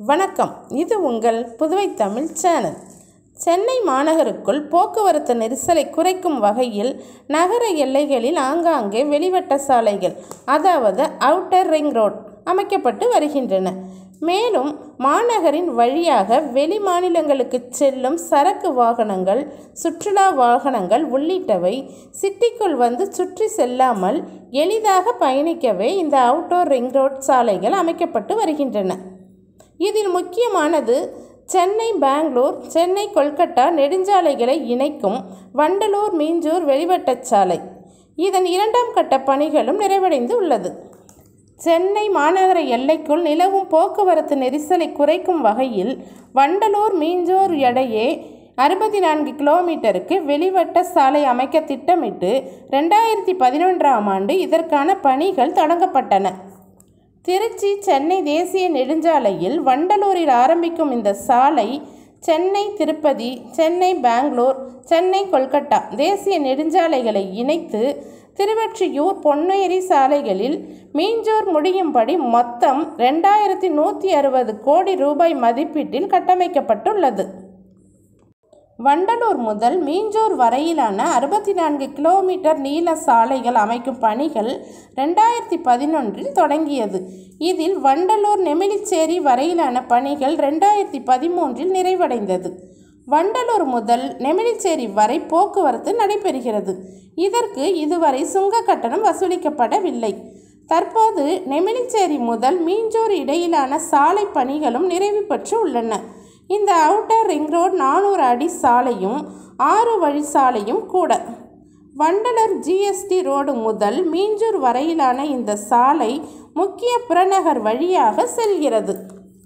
வணக்கம் இது உங்கள் புதுவை தமிழ் சேனல் சென்னை மாநகருக்குள் போக்குவரத்து நெரிசலை குறைக்கும் வகையில் நகர எல்லைகளில் ஆங்காங்கே வெளிவட்ட சாலைகள் அதாவது அவுட்டர் ரிங் ரோட் அமைக்கப்பட்டு வருகின்றன மேலும் மாநகரின் வழியாக வெளி மாநிலங்களுக்கு செல்லும் சரக்கு வாகனங்கள் சுற்றுலா வாகனங்கள் உள்ளிட்டவை சிட்டிக்குள் வந்து சுற்றி செல்லாமல் எளிதாக பயணிக்கவே இந்த அவுட்டோர் ரிங் ரோட் சாலைகள் அமைக்கப்பட்டு வருகின்றன இதில் முக்கியமானது சென்னை பெங்களூர் சென்னை கொல்கத்தா நெடுஞ்சாலைகளை இணைக்கும் வண்டலூர் மீஞ்சூர் வெளிவட்டச் சாலை இதன் இரண்டாம் கட்ட பணிகளும் நிறைவடைந்து உள்ளது சென்னை மாநகர எல்லைக்குள் நிலவும் போக்குவரத்து நெரிசலை குறைக்கும் வகையில் வண்டலூர் மீஞ்சூர் இடையே அறுபத்தி நான்கு கிலோமீட்டருக்கு வெளிவட்ட சாலை அமைக்க திட்டமிட்டு ரெண்டாயிரத்தி பதினொன்றாம் ஆண்டு இதற்கான பணிகள் தொடங்கப்பட்டன திருச்சி சென்னை தேசிய நெடுஞ்சாலையில் வண்டலூரில் ஆரம்பிக்கும் இந்த சாலை சென்னை திருப்பதி சென்னை பெங்களூர் சென்னை கொல்கத்தா தேசிய நெடுஞ்சாலைகளை இணைத்து திருவொற்றியூர் பொன்னேரி சாலைகளில் மீஞ்சூர் முடியும்படி மொத்தம் ரெண்டாயிரத்தி நூற்றி அறுபது கோடி ரூபாய் மதிப்பீட்டில் கட்டமைக்கப்பட்டுள்ளது வண்டலூர் முதல் மீஞ்சூர் வரையிலான அறுபத்தி நான்கு கிலோமீட்டர் நீள சாலைகள் அமைக்கும் பணிகள் ரெண்டாயிரத்தி பதினொன்றில் தொடங்கியது இதில் வண்டலூர் நெமிலிச்சேரி வரையிலான பணிகள் ரெண்டாயிரத்தி பதிமூன்றில் நிறைவடைந்தது வண்டலூர் முதல் நெமிலிச்சேரி வரை போக்குவரத்து நடைபெறுகிறது இதற்கு இதுவரை சுங்க கட்டணம் வசூலிக்கப்படவில்லை தற்போது நெமிலிச்சேரி முதல் மீஞ்சூர் இடையிலான சாலை பணிகளும் நிறைவு பெற்று உள்ளன இந்த அவுட்டர் ரிங் ரோட் நானூறு அடி சாலையும் ஆறு வழி சாலையும் கூட வண்டலர் ஜிஎஸ்டி ரோடு முதல் மீஞ்சூர் வரையிலான இந்த சாலை முக்கிய புறநகர் வழியாக செல்கிறது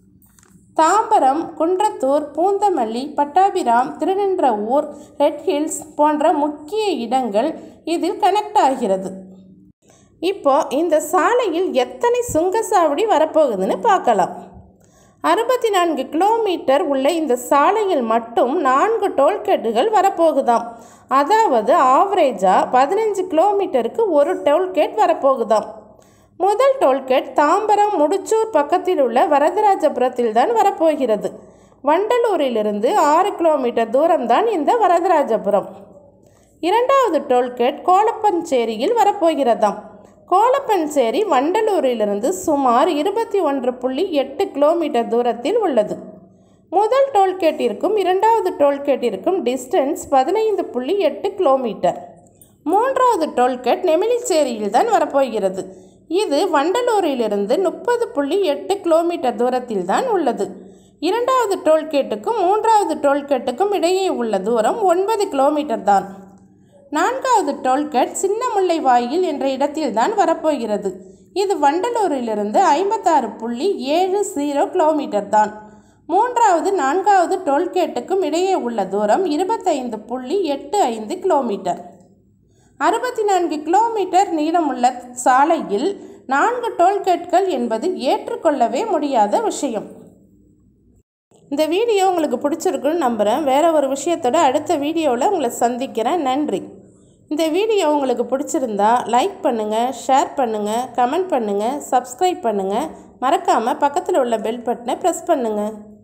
தாம்பரம் குன்றத்தூர் பூந்தமல்லி பட்டாபிராம் திருநின்றவூர் ரெட் ஹில்ஸ் போன்ற முக்கிய இடங்கள் இதில் கனெக்ட் ஆகிறது இப்போ இந்த சாலையில் எத்தனை சுங்கசாவடி வரப்போகுதுன்னு பார்க்கலாம் அறுபத்தி நான்கு கிலோமீட்டர் உள்ள இந்த சாலையில் மட்டும் நான்கு டோல்கேட்டுகள் வரப்போகுதாம் அதாவது ஆவரேஜாக பதினஞ்சு கிலோமீட்டருக்கு ஒரு டோல்கேட் வரப்போகுதாம் முதல் டோல்கேட் தாம்பரம் முடிச்சூர் பக்கத்தில் உள்ள வரதராஜபுரத்தில் தான் வரப்போகிறது வண்டலூரிலிருந்து ஆறு கிலோமீட்டர் தூரம்தான் இந்த வரதராஜபுரம் இரண்டாவது டோல்கேட் கோலப்பஞ்சேரியில் வரப்போகிறதாம் கோலப்பஞ்சேரி வண்டலூரிலிருந்து சுமார் இருபத்தி ஒன்று புள்ளி எட்டு கிலோமீட்டர் தூரத்தில் உள்ளது முதல் டோல்கேட்டிற்கும் இரண்டாவது டோல்கேட்டிற்கும் டிஸ்டன்ஸ் பதினைந்து புள்ளி எட்டு கிலோமீட்டர் மூன்றாவது டோல்கேட் நெமிலிச்சேரியில் தான் வரப்போகிறது இது வண்டலூரிலிருந்து முப்பது புள்ளி எட்டு கிலோமீட்டர் தூரத்தில் தான் உள்ளது இரண்டாவது டோல்கேட்டுக்கும் மூன்றாவது டோல்கேட்டுக்கும் இடையே உள்ள தூரம் ஒன்பது கிலோமீட்டர் தான் நான்காவது டோல்கேட் சின்னமுல்லை வாயில் என்ற இடத்தில்தான் வரப்போகிறது இது வண்டலூரிலிருந்து ஐம்பத்தாறு புள்ளி ஏழு ஜீரோ கிலோமீட்டர் தான் மூன்றாவது நான்காவது டோல்கேட்டுக்கும் இடையே உள்ள தூரம் இருபத்தைந்து புள்ளி எட்டு ஐந்து கிலோமீட்டர் அறுபத்தி நான்கு கிலோமீட்டர் நீளமுள்ள சாலையில் நான்கு டோல்கேட்கள் என்பது ஏற்றுக்கொள்ளவே முடியாத விஷயம் இந்த வீடியோ உங்களுக்கு பிடிச்சிருக்குன்னு நம்புகிறேன் வேறு ஒரு விஷயத்தோட அடுத்த வீடியோவில் உங்களை சந்திக்கிறேன் நன்றி இந்த வீடியோ உங்களுக்கு பிடிச்சிருந்தா லைக் பண்ணுங்கள் ஷேர் பண்ணுங்கள் கமெண்ட் பண்ணுங்கள் சப்ஸ்கிரைப் பண்ணுங்கள் மறக்காமல் பக்கத்தில் உள்ள பெல் பட்டனை ப்ரெஸ் பண்ணுங்கள்